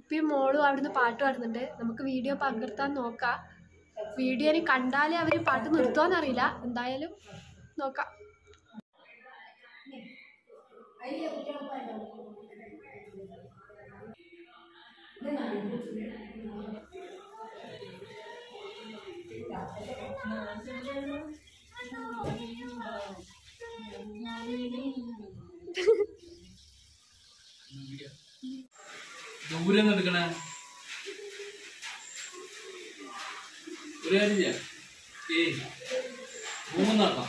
ഉപ്പിയും മോളും അവിടുന്ന് പാട്ട് പാടുന്നുണ്ട് നമുക്ക് വീഡിയോ പകർത്താൻ നോക്കാം വീഡിയോ ഇനി കണ്ടാലേ അവർ പാട്ട് നിർത്തുമോന്നറിയില്ല എന്തായാലും നോക്കാം ദൂരെ നിന്ന് എടുക്കണേ ഒരു കാര്യം ചെയ്യാം ഏയ് മൂന്ന് നടക്കാം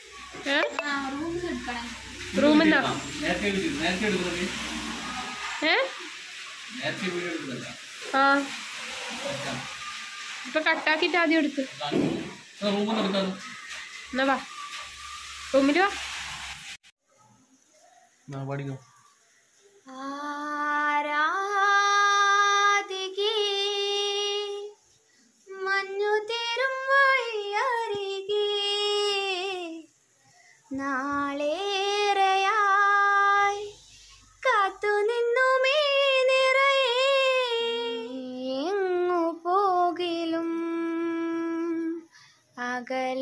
റൂമിൽ നേരത്തെ എടുക്കും നേരത്തെ എടുക്കുന്നത് ഏ നേരത്തെ വീഡിയോ എടുക്കുന്നില്ല ആ ഇപ്പൊ കട്ടാക്കിയിട്ട് ആദ്യം എടുത്ത് റൂമിൽ നിന്ന് എടുക്കാം എന്നാ വാ റൂമിൽ വാ പഠിക്കും ആരാധികേ മഞ്ഞു തരും വഴിയരികെ നാളേറെയായി കാത്തു നിന്നുമേ നിറയെ എങ്ങു പോകിലും അകല